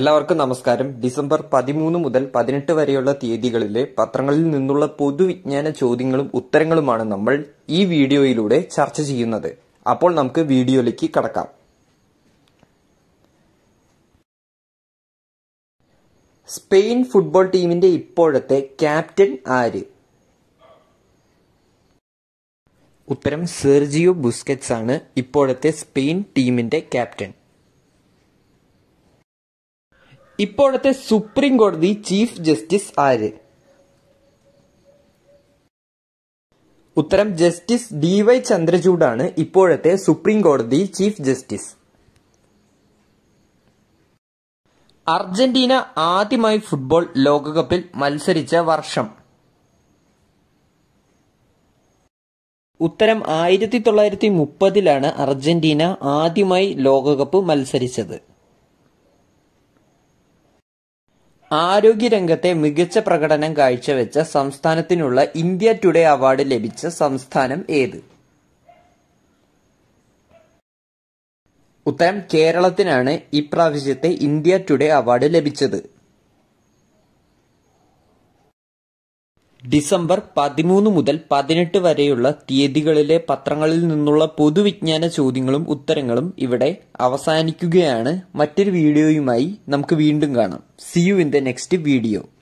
എല്ലാവർക്കും നമസ്കാരം ഡിസംബർ പതിമൂന്ന് മുതൽ പതിനെട്ട് വരെയുള്ള തീയതികളിലെ പത്രങ്ങളിൽ നിന്നുള്ള പൊതുവിജ്ഞാന ചോദ്യങ്ങളും ഉത്തരങ്ങളുമാണ് നമ്മൾ ഈ വീഡിയോയിലൂടെ ചർച്ച ചെയ്യുന്നത് അപ്പോൾ നമുക്ക് വീഡിയോയിലേക്ക് കടക്കാം സ്പെയിൻ ഫുട്ബോൾ ടീമിന്റെ ഇപ്പോഴത്തെ ക്യാപ്റ്റൻ ആര് ഉത്തരം സെർജിയോ ബുസ്കറ്റ്സ് ആണ് ഇപ്പോഴത്തെ സ്പെയിൻ ടീമിന്റെ ക്യാപ്റ്റൻ ഇപ്പോഴത്തെ സുപ്രീം കോടതി ചീഫ് ജസ്റ്റിസ് ആര് ഉത്തരം ജസ്റ്റിസ് ഡി വൈ ചന്ദ്രചൂഡാണ് ഇപ്പോഴത്തെ സുപ്രീം കോടതി ചീഫ് ജസ്റ്റിസ് അർജന്റീന ആദ്യമായി ഫുട്ബോൾ ലോകകപ്പിൽ മത്സരിച്ച വർഷം ഉത്തരം ആയിരത്തി തൊള്ളായിരത്തി മുപ്പതിലാണ് അർജന്റീന ആദ്യമായി ലോകകപ്പ് മത്സരിച്ചത് ആരോഗ്യരംഗത്തെ മികച്ച പ്രകടനം കാഴ്ചവെച്ച സംസ്ഥാനത്തിനുള്ള ഇന്ത്യ ടുഡേ അവാർഡ് ലഭിച്ച സംസ്ഥാനം ഏത് ഉത്തരം കേരളത്തിനാണ് ഇപ്രാവശ്യത്തെ ഇന്ത്യ ടുഡേ അവാർഡ് ലഭിച്ചത് ഡിസംബർ പതിമൂന്ന് മുതൽ പതിനെട്ട് വരെയുള്ള തീയതികളിലെ പത്രങ്ങളിൽ നിന്നുള്ള പൊതുവിജ്ഞാന ചോദ്യങ്ങളും ഉത്തരങ്ങളും ഇവിടെ അവസാനിക്കുകയാണ് മറ്റൊരു വീഡിയോയുമായി നമുക്ക് വീണ്ടും കാണാം see you in the next video